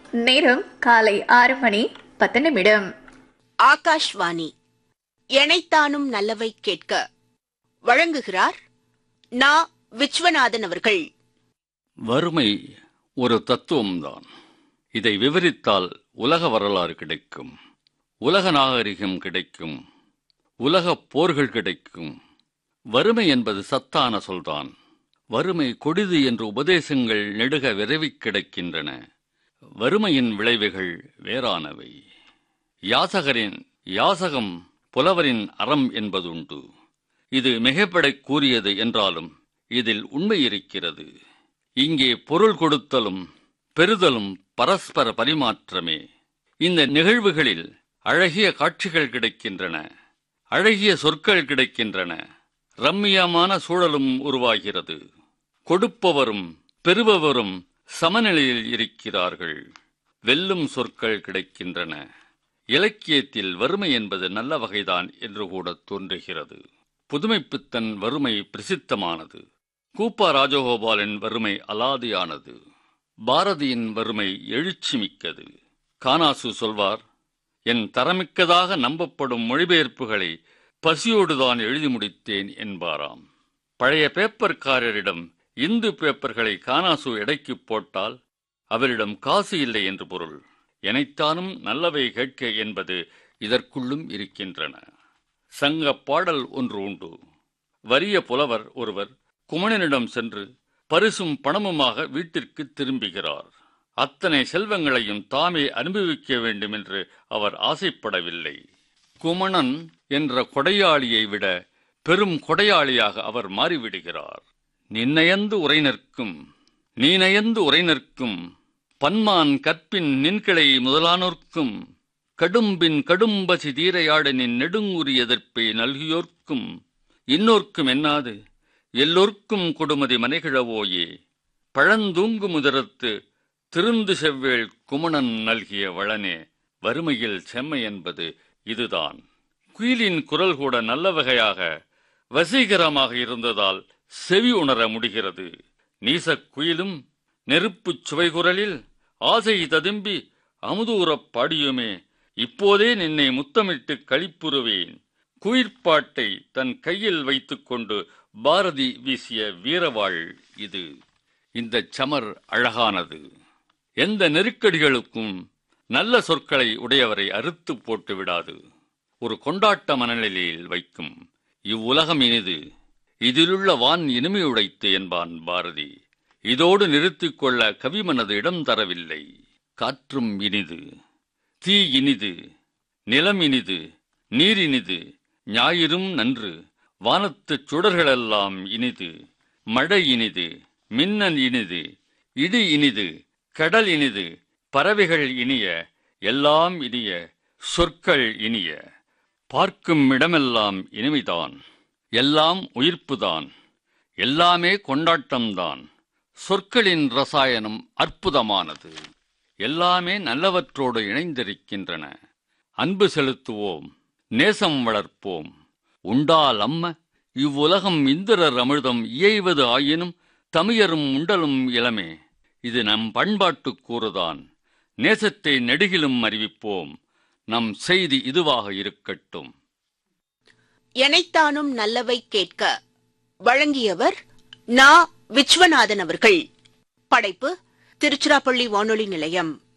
நேரம் காலை ஆறு மணி பத்து நிமிடம் ஆகாஷ்வாணி எனைத்தானும் நல்லவை கேட்க வழங்குகிறார் நா விஸ்வநாதன் அவர்கள் வறுமை ஒரு தத்துவம்தான் இதை விவரித்தால் உலக வரலாறு கிடைக்கும் உலக நாகரிகம் கிடைக்கும் உலக போர்கள் கிடைக்கும் வறுமை என்பது சத்தான சொல்தான் வறுமை கொடிது என்ற உபதேசங்கள் நெடுக விரைவிக் கிடைக்கின்றன வறுமையின் விளைவுகள் வேறானவை யாசகரின் யாசகம் புலவரின் அறம் என்பதுண்டு இது மிகைப்படக் கூறியது என்றாலும் இதில் உண்மை இருக்கிறது இங்கே பொருள் கொடுத்தலும் பெறுதலும் பரஸ்பர பரிமாற்றமே இந்த நிகழ்வுகளில் அழகிய காட்சிகள் கிடைக்கின்றன அழகிய சொற்கள் கிடைக்கின்றன ரம்மியமான சூழலும் உருவாகிறது கொடுப்பவரும் பெறுபவரும் சமநிலையில் இருக்கிறார்கள் வெல்லும் சொற்கள் கிடைக்கின்றன இலக்கியத்தில் வறுமை என்பது நல்ல வகைதான் என்று கூட தோன்றுகிறது புதுமைப்பித்தன் வறுமை பிரசித்தமானது கூப்பா ராஜகோபாலின் வறுமை அலாதியானது பாரதியின் வறுமை எழுச்சி மிக்கது கானாசு சொல்வார் என் தரமிக்கதாக நம்பப்படும் மொழிபெயர்ப்புகளை பசியோடுதான் எழுதி முடித்தேன் என்பாராம் பழைய பேப்பர்காரரிடம் இந்து பேப்பர்களை கானாசு எடைக்கு போட்டால் அவரிடம் காசு இல்லை என்று பொருள் எனைத்தானும் நல்லவை கேட்க என்பது இதற்குள்ளும் இருக்கின்றன சங்க பாடல் ஒன்று உண்டு வறிய புலவர் ஒருவர் குமணனிடம் சென்று பரிசும் பணமுமாக வீட்டிற்கு திரும்புகிறார் அத்தனை செல்வங்களையும் தாமே அனுபவிக்க வேண்டும் என்று அவர் ஆசைப்படவில்லை குமணன் என்ற கொடையாளியை விட பெரும் கொடையாளியாக அவர் மாறிவிடுகிறார் நின்னயந்து உரை நிற்கும் நீ நயந்து உரை நிற்கும் பன்மான் கற்பின் நின்கிளை முதலானோர்க்கும் கடும்பின் கடும்பசி தீரையாட நின் நெடுங்குறி எதிர்ப்பை நல்கியோர்க்கும் இன்னோர்க்கும் என்னாது எல்லோர்க்கும் கொடுமதி மனைகிழவோயே பழந்தூங்கு முதரத்து திருந்து செவ்வேள் குமணன் நல்கிய வளனே வறுமையில் செம்மை என்பது இதுதான் குயிலின் குரல் கூட நல்ல வகையாக வசீகரமாக இருந்ததால் செவி உணர முடிகிறது நீசக் குயிலும் நெருப்புச் சுவைகுரலில் ஆசை ததும்பி அமுதூரப் பாடியுமே இப்போதே நின்னை முத்தமிட்டு களிப்புறுவேன் குயிர்ப்பாட்டை தன் கையில் வைத்துக்கொண்டு பாரதி வீசிய வீரவாள் இது இந்த சமர் அழகானது எந்த நெருக்கடிகளுக்கும் நல்ல சொற்களை உடையவரை அறுத்து போட்டு விடாது ஒரு கொண்டாட்ட மனநிலையில் வைக்கும் இவ்வுலகம் இனிது இதிலுள்ள வான் இனிமையுடைத்து என்பான் பாரதி இதோடு நிறுத்திக் கொள்ள கவிமனது இடம் தரவில்லை காற்றும் இனிது தீ இனிது நிலம் இனிது நீர் இனிது ஞாயிறும் நன்று வானத்துச் சுடர்களெல்லாம் இனிது மழை இனிது மின்னல் இனிது இடி இனிது கடல் இனிது பறவைகள் இனிய எல்லாம் இனிய சொற்கள் இனிய பார்க்கும் இடமெல்லாம் இனிமைதான் எல்லாம் உயிர்ப்புதான் எல்லாமே கொண்டாட்டம்தான் சொற்களின் ரசாயனம் அற்புதமானது எல்லாமே நல்லவற்றோடு இணைந்திருக்கின்றன அன்பு செலுத்துவோம் நேசம் வளர்ப்போம் உண்டால் அம்ம இவ்வுலகம் இந்திரர் அமிர்தம் இயைவது ஆயினும் தமியரும் உண்டலும் இளமே இது நம் பண்பாட்டு கூறுதான் நேசத்தை நெடுகிலும் அறிவிப்போம் நம் செய்தி இதுவாக இருக்கட்டும் எனைத்தானும் நல்லவை கேட்க வழங்கியவர் நா விஸ்வநாதன் அவர்கள் படைப்பு திருச்சிராப்பள்ளி வானொலி நிலையம்